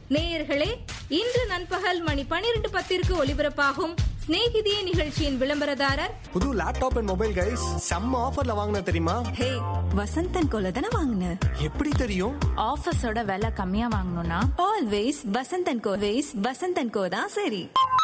நேயர்களே இன்று நண்பகல் மணி பனிரெண்டு பத்திற்கு ஒலிபரப்பாகும் சிநேகிதியே நிகழ்ச்சியின் விளம்பரதாரர் புது லேப்டாப் அண்ட் மொபைல் கைஸ் செம்ம ஆஃபர்ல வாங்கின தெரியுமா ஹே வசந்தன் கோல தானே வாங்கின எப்படி தெரியும் ஆஃபீஸோட விலை கம்மியா வாங்கணும்னா ஆல்வேஸ் வசந்தன் கோ வேஸ் வசந்தன் கோ தான் சரி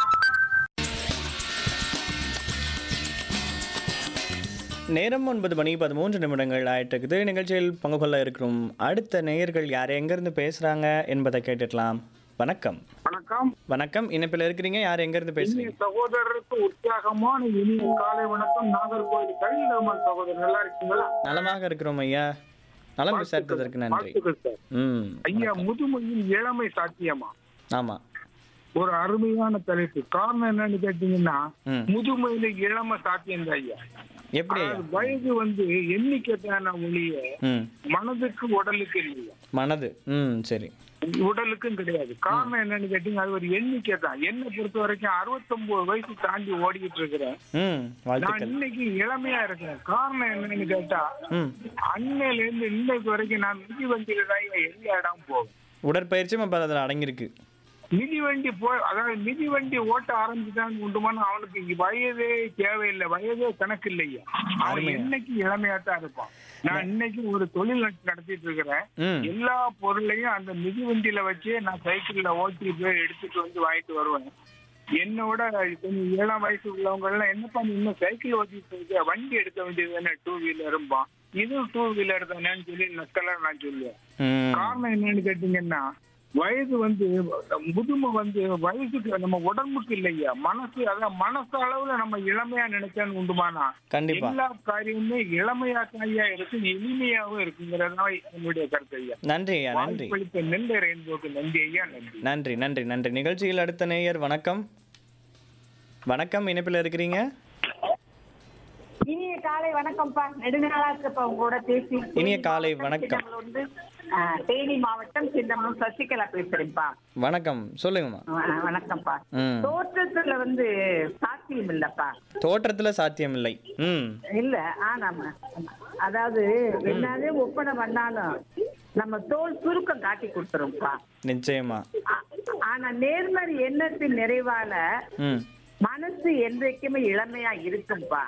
நேரம் ஒன்பது மணி பதிமூன்று நிமிடங்கள் ஆயிட்டு இருக்குது நிகழ்ச்சியில் பங்கு கொள்ள இருக்கிறோம் அடுத்த நேயர்கள் யார் எங்கேருந்து பேசுகிறாங்க என்பதை கேட்டுக்கலாம் வணக்கம் வணக்கம் வணக்கம் இணைப்பில் இருக்கிறீங்க யார் எங்கேருந்து இனிய பேசுறீங்க சகோதரருக்கு உற்சாகமான இனிய காலை வணக்கம் நாகர்கோவில் கலிதமன் சகோதரர் நல்லா இருக்கீங்களா நலமாக இருக்கிறோம் ஐயா நலம் விசாரித்ததற்கு நன்றி வாழ்த்துக்கள் சார் ம் ஐயா முதுமையில் இளமை சாத்தியமா ஆமாம் ஒரு அருமையான தலைப்பு காரணம் என்னன்னு கேட்டீங்கன்னா ம். முதுமையில இளமை சாத்தியம் தான் ஐயா எப்படி ஐயா அதாவது வயது வந்து எண்ணிக்கை தான ஒழிய ம் மனதுக்கு உடலுக்கு இல்லையா மனது ம் சரி உடலுக்கும் கிடையாது காரணம் என்னன்னு கேட்டீங்க அது ஒரு எண்ணிக்கை தான் என்னை பொறுத்த வரைக்கும் அறுபத்தொன்பது வயசு தாண்டி ஓடிக்கிட்டு இருக்கிறேன் ம் நான் வாழ்த்துக்கள் இன்னைக்கு இளமையா இருக்கேன் காரணம் என்னன்னு கேட்டா ம் அன்னையில இருந்து இன்னைக்கு வரைக்கும் நான் மிதிவண்டியில தான் எல்லா இடம் போவேன் உடற்பயிற்சியும் இப்போ அதில் அடங்கியிருக்கு மிதிவண்டி போ அதாவது மிதிவண்டி ஓட்ட ஆரம்பிச்சுட்டான் உண்டுமான அவனுக்கு இங்க வயதே தேவையில்லை வயதே கணக்கு இல்லையா அவன் அருமையா. என்னைக்கு இளமையா தான் இருப்பான் நான் இன்னைக்கு ஒரு தொழில் நட- நடத்திட்டு இருக்கிறேன் ம் எல்லா பொருளையும் அந்த மிதிவண்டியில வச்சு நான் சைக்கிள்ல ஓட்டி போய் எடுத்துட்டு வந்து வாங்கிட்டு வருவேன் என்னோட கொஞ்சம் ஏழாம் வயசு உள்ளவங்க எல்லாம் என்னப்பா நீ இன்னும் சைக்கிள் ஓட்டிட்டு இருக்க வண்டி எடுக்க வேண்டியது தானே டூ வீலரும்பா இதுவும் டூ வீலர் தானேன்னு சொல்லி நக்கலா நான் சொல்லுவேன் ம் காரணம் என்னன்னு கேட்டீங்கன்னா வயது வந்து முதுமை வந்து வயசுக்கு நம்ம உடம்புக்கு இல்லையா மனசு அதான் மனசு அளவுல நம்ம இளமையா நினைச்சான்னு உண்டுமானா கண்டிப்பா எல்லா காரியமுமே இளமையா தாயா இருக்கு இனிமையாவும் இருக்குங்கிறதா என்னுடைய கருத்து ஐயா நன்றி ஐயா நன்றி வாய்ப்பளித்த நெல்லை ரெயின்போக்கு நன்றி ஐயா நன்றி நன்றி நன்றி நன்றி நிகழ்ச்சியில் அடுத்த நேயர் வணக்கம் வணக்கம் இணைப்பில் இருக்கிறீங்க இனிய காலை வணக்கம்ப்பா நெடுநாளா இருக்கப்பா உங்களோட பேசி இனிய காலை வணக்கம். சின்னமனூர் வந்து ஆ, தேனி மாவட்டம் சின்னமனூர் சசிகலா பேசுறேன்ப்பா வணக்கம் சொல்லுங்கம்மா ஆ, வணக்கம்ப்பா ம் தோற்றத்துல வந்து சாத்தியம் இல்லப்பா தோற்றத்தில் சாத்தியமில்லை ம் இல்ல ஆனாமா அதாவது என்னது ஒப்பனை பண்ணாலும் நம்ம தோல் சுருக்கம் காட்டி கொடுத்துரும்ப்பா நிச்சயமா ஆ- ஆனா நேர்மறை எண்ணத்தின் நிறைவால ம் மனசு என்றைக்குமே இளமையா இருக்கும்பா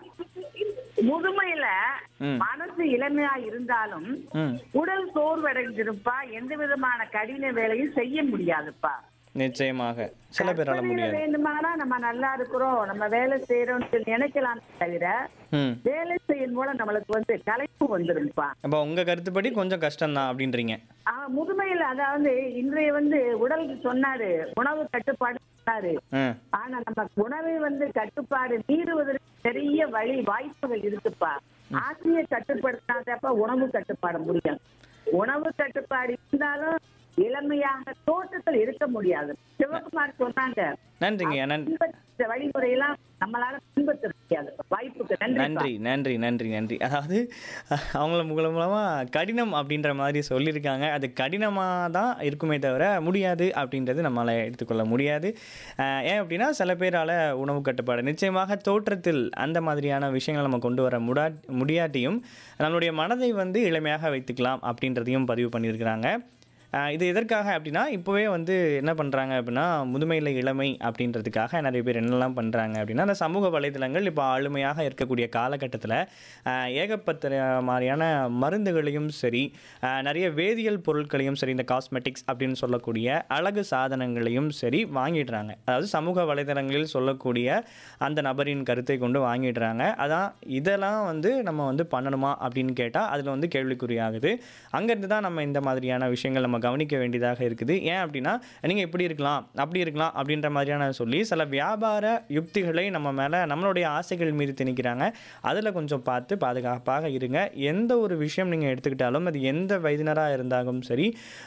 முதுமையில ம். மனசு இளமையா இருந்தாலும் ம் உடல் சோர்வடைஞ்சிருப்பா எந்த விதமான கடின வேலையும் செய்ய முடியாதுப்பா நிச்சயமாக சில பேரால கற்பனையில முடியாது வேண்டுமானா நம்ம நல்லா இருக்கிறோம் நம்ம வேலை செய்யறோம்னு சொல்லி நினைக்கலாம் தவிர ம் வேலை செய்யும் மூலம் நம்மளுக்கு வந்து களைப்பு வந்துரும்ப்பா அப்போ உங்கள் கருத்துப்படி கொஞ்சம் கஷ்டம்தான் அப்படின்றீங்க ஆஹ் முதுமையில அதாவது இன்றைய வந்து உடலுக்கு சொன்னாரு உணவு கட்டுப்பாடு சொன்னாரு ம் ஆனா நம்ம உணவை வந்து கட்டுப்பாடு மீறுவதற்கு பெரிய வழி வாய்ப்புகள் இருக்குப்பா ஆசையை கட்டுப்படுத்தாதப்ப உணவு கட்டுப்பாடு முடியும் உணவு கட்டுப்பாடு இருந்தாலும் இளமையாக தோட்டத்தில் இருக்க முடியாது சிவகுமார் சொன்னாங்க நன்றிங்கய்யா நன்றி பின்பற்ற வழிமுறையெல்லாம் நம்மளால பின்பற்ற முடியாது வாய்ப்புக்கு நன்றி நன்றி நன்றி நன்றி நன்றி அதாவது அஹ், அவங்கள மூல மூலமாக கடினம் அப்படின்ற மாதிரி சொல்லியிருக்காங்க அது கடினமாக தான் இருக்குமே தவிர முடியாது அப்படின்றது நம்மளால் எடுத்துக்கொள்ள முடியாது அஹ், ஏன் அப்படின்னா சில பேரால் உணவு கட்டுப்பாடு நிச்சயமாக தோற்றத்தில் அந்த மாதிரியான விஷயங்களை நம்ம கொண்டு வர முடா முடியாட்டியும் நம்மளுடைய மனதை வந்து இளமையாக வைத்துக்கலாம் அப்படின்றதையும் பதிவு பண்ணியிருக்கிறாங்க ஆஹ் இது எதற்காக அப்படின்னா இப்போவே வந்து என்ன பண்ணுறாங்க அப்படின்னா முதுமையில் இளமை அப்படின்றதுக்காக நிறைய பேர் என்னெல்லாம் பண்ணுறாங்க அப்படின்னா அந்த சமூக வலைதளங்கள் இப்போ ஆளுமையாக இருக்கக்கூடிய காலகட்டத்தில் ஏகப்பட்ட மாதிரியான மருந்துகளையும் சரி ஆஹ் நிறைய வேதியியல் பொருட்களையும் சரி இந்த காஸ்மெட்டிக்ஸ் அப்படின்னு சொல்லக்கூடிய அழகு சாதனங்களையும் சரி வாங்கிடுறாங்க அதாவது சமூக வலைதளங்களில் சொல்லக்கூடிய அந்த நபரின் கருத்தை கொண்டு வாங்கிடுறாங்க அதான் இதெல்லாம் வந்து நம்ம வந்து பண்ணணுமா அப்படின்னு கேட்டால் அதில் வந்து கேள்விக்குறியாகுது அங்கேருந்து தான் நம்ம இந்த மாதிரியான விஷயங்கள் நம்ம கவனிக்க வேண்டியதாக இருக்குது ஏன் அப்படின்னா நீங்கள் இப்படி இருக்கலாம் அப்படி இருக்கலாம் அப்படின்ற மாதிரியான சொல்லி சில வியாபார யுக்திகளை நம்ம மேலே நம்மளுடைய ஆசைகள் மீது திணிக்கிறாங்க அதில் கொஞ்சம் பார்த்து பாதுகாப்பாக இருங்க எந்த ஒரு விஷயம் நீங்கள் எடுத்துக்கிட்டாலும் அது எந்த வயதினராக இருந்தாலும் சரி